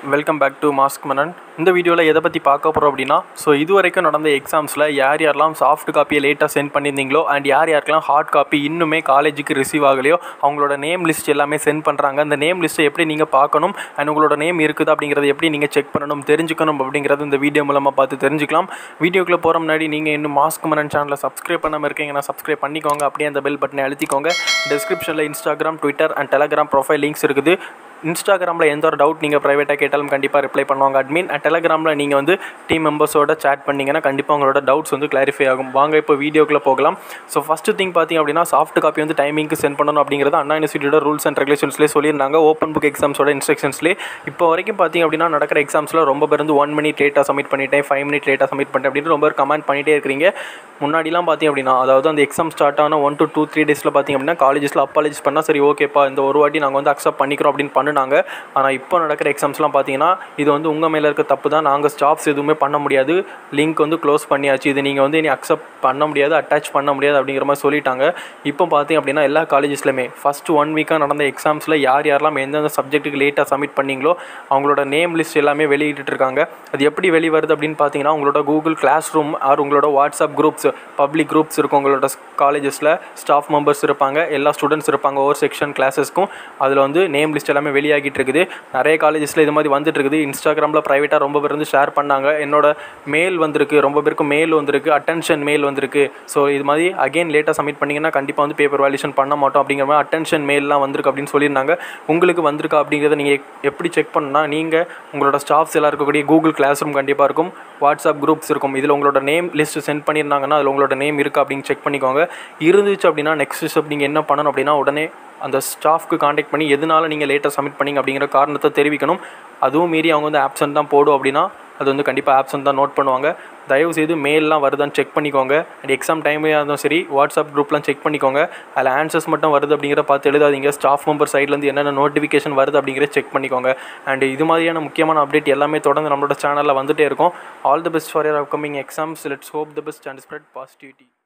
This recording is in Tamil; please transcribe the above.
welcome back to mask Manan இந்த வீடியோவில் எதை பற்றி பார்க்க போகிறோம் அப்படின்னா ஸோ இது வரைக்கும் நடந்த எக்ஸாம்ஸில் யார் யாரெல்லாம் சாஃப்ட் காப்பியை லேட்டாக சென்ட் பண்ணியிருந்தீங்களோ அண்ட் யார் யாருக்கெல்லாம் ஹார்ட் காப்பி இன்னுமே காலேஜுக்கு ரிசீவ் ஆகலையோ அவங்களோட நேம் லிஸ்ட் எல்லாமே சென்ட் பண்ணுறாங்க அந்த நேம் லிஸ்ட்டை எப்படி நீங்கள் பார்க்கணும் அண்ட் உங்களோட நேம் இருக்குது அப்படிங்கிறத எப்படி நீங்கள் செக் பண்ணணும் தெரிஞ்சுக்கணும் அப்படிங்கிறது இந்த வீடியோ மூலமாக பார்த்து தெரிஞ்சுக்கலாம் வீடியோக்குள்ளே போகிற முன்னாடி நீங்கள் இன்னும் மாஸ்க் மனன் சேனலை சப்ஸ்கிரைப் பண்ணாமல் இருக்கீங்கன்னா சப்ஸ்கிரைப் பண்ணிக்கோங்க அப்படியே அந்த பெல் பட்டனை அழுத்திக்கோங்க டிஸ்கிரிப்ஷனில் Instagram Twitter and Telegram profile links இருக்குது இன்ஸ்டாகிராமில் எந்த ஒரு டவுட் நீங்கள் ப்ரைவேட்டாக கேட்டாலும் கண்டிப்பாக ரிப்ளை பண்ணுவாங்க அட்மின் அண்ட் டெலகிராமில் நீங்கள் வந்து டீம் மெம்பர்ஸோட சேட் பண்ணிங்கன்னா கண்டிப்பாக உங்களோட டவுட்ஸ் வந்து கிளாரிஃபை ஆகும் வாங்க இப்போ வீடியோக்குள்ளே போகலாம் ஸோ ஃபஸ்ட்டு திங் பார்த்திங்க அப்படின்னா சாஃப்ட் காப்பி வந்து டைமிங்க்கு சென்ட் பண்ணணும் அப்படிங்கிறது அண்ணா யூனிவர்சிட்டியோட ரூல்ஸ் அண்ட் ரெகுலேஷன்ஸ்லேயே சொல்லியிருந்தாங்க ஓப்பன் புக் எக்ஸாம்ஸோட இன்ஸ்ட்ரக்ஷன்ஸ்லேயே இப்போ வரைக்கும் பார்த்திங்க அப்படின்னா நடக்கிற எக்ஸாம்ஸில் ரொம்ப பேர் வந்து ஒன் மினிட் லேட்டாக சப்மிட் பண்ணிட்டேன் ஃபைவ் மினிட் லேட்டாக சப்மிட் பண்ணிட்டேன் அப்படின்னு ரொம்ப பேர் கமெண்ட் பண்ணிகிட்டே இருக்கிறீங்க முன்னாடிலாம் பார்த்திங்க அப்படின்னா அதாவது அந்த எக்ஸாம் ஸ்டார்ட் ஆன ஒன் டு டூ த்ரீ டேஸில் பார்த்திங்க அப்படின்னா காலேஜஸில் அப்பாலஜிஸ் பண்ணால் சரி ஓகேப்பா இந்த ஒரு வாட்டி நாங்கள் வந்து அக்செப்ட் பண்ணிக்கிறோம் அப்படின்னு பண்ணினாங்க ஆனால் இப்போ நடக்கிற எக்ஸாம்ஸ்லாம் பார்த்தீங்கன்னா இது வந்து உங்கள் மேலே இருக்க தப்பு தான் நாங்கள் ஸ்டாஃப்ஸ் எதுவுமே பண்ண முடியாது லிங்க் வந்து க்ளோஸ் பண்ணியாச்சு இது நீங்கள் வந்து இனி அக்செப்ட் பண்ண முடியாது அட்டாச் பண்ண முடியாது அப்படிங்கிற மாதிரி சொல்லிட்டாங்க இப்போ பார்த்தீங்க அப்படின்னா எல்லா காலேஜஸ்லையுமே ஃபஸ்ட் ஒன் வீக்காக நடந்த எக்ஸாம்ஸில் யார் யாரெல்லாம் எந்தெந்த சப்ஜெக்ட்டுக்கு லேட்டாக சப்மிட் பண்ணீங்களோ அவங்களோட நேம் லிஸ்ட் எல்லாமே வெளியிட்டு இருக்காங்க அது எப்படி வெளி வருது அப்படின்னு பார்த்தீங்கன்னா உங்களோட கூகுள் கிளாஸ் ரூம் ஆர் உங்களோட வாட்ஸ்அப் குரூப்ஸ் பப்ளிக் குரூப்ஸ் இருக்கும் உங்களோட காலேஜஸில் ஸ்டாஃப் மெம்பர்ஸ் இருப்பாங்க எல்லா ஸ்டூடெண்ட்ஸ் இருப்பாங்க ஒவ்வொரு செக்ஷன் கிளாஸஸ்க்கும் அதில் வந்து நேம் லிஸ்ட் எல்லாமே வெளியாகிட்டு இருக்குது நிறைய காலேஜஸில் இது மாதிரி வந்துட்டு இருக்குது இன்ஸ்டாகிராமில் ப்ரைவேட்டாக ரொம்ப பேர் வந்து ஷேர் பண்ணாங்க என்னோட மெயில் வந்திருக்கு ரொம்ப பேருக்கு மெயில் வந்திருக்கு அட்டென்ஷன் மெயில் வந்திருக்கு ஸோ இது மாதிரி அகைன் லேட்டாக சப்மிட் பண்ணிங்கன்னா கண்டிப்பாக வந்து பேப்பர் வேல்யூஷன் பண்ண மாட்டோம் அப்படிங்கிற மாதிரி அட்டென்ஷன் மெயிலெலாம் வந்திருக்கு அப்படின்னு சொல்லியிருந்தாங்க உங்களுக்கு வந்திருக்கா அப்படிங்கிறத நீங்கள் எப்படி செக் பண்ணணும்னா நீங்கள் உங்களோட ஸ்டாஃப்ஸ் எல்லாம் இருக்கக்கூடிய கூகுள் கிளாஸ் ரூம் கண்டிப்பாக இருக்கும் வாட்ஸ்அப் குரூப்ஸ் இருக்கும் இதில் உங்களோட நேம் லிஸ்ட் சென்ட் பண்ணியிருந்தாங்கன்னா அதில் உங்களோட நேம் இருக்கா அப்படின்னு செக் பண்ணிக்கோங்க இருந்துச்சு அப்படின்னா நெக்ஸ்ட் ஸ்டெப் நீங்கள் என்ன பண்ணணும் அப்படின்னா உடனே அந்த ஸ்டாஃப்க்கு காண்டாக்ட் பண்ணி எதனால நீங்கள் லேட்டாக சப்மிட் பண்ணிங்க அப்படிங்கிற காரணத்தை தெரிவிக்கணும் அதுவும் மீறி அவங்க வந்து ஆப்சன்ட் தான் போடும் அப்படின்னா அது வந்து கண்டிப்பாக ஆப்சன்ட் தான் நோட் பண்ணுவாங்க தயவு செய்து மெயிலெலாம் வருதான்னு செக் பண்ணிக்கோங்க அண்ட் எக்ஸாம் டைம்லேயே இருந்தாலும் சரி வாட்ஸ்அப் குரூப்லாம் செக் பண்ணிக்கோங்க அதில் ஆன்சர்ஸ் மட்டும் வருது அப்படிங்கிற பார்த்து எழுதாதீங்க ஸ்டாஃப் மெம்பர் சைட்லேருந்து என்னென்ன நோட்டிஃபிகேஷன் வருது அப்படிங்கிற செக் பண்ணிக்கோங்க அண்ட் இது மாதிரியான முக்கியமான அப்டேட் எல்லாமே தொடர்ந்து நம்மளோட சேனலில் வந்துகிட்டே இருக்கும் all the best for your upcoming exams let's hope the best and spread positivity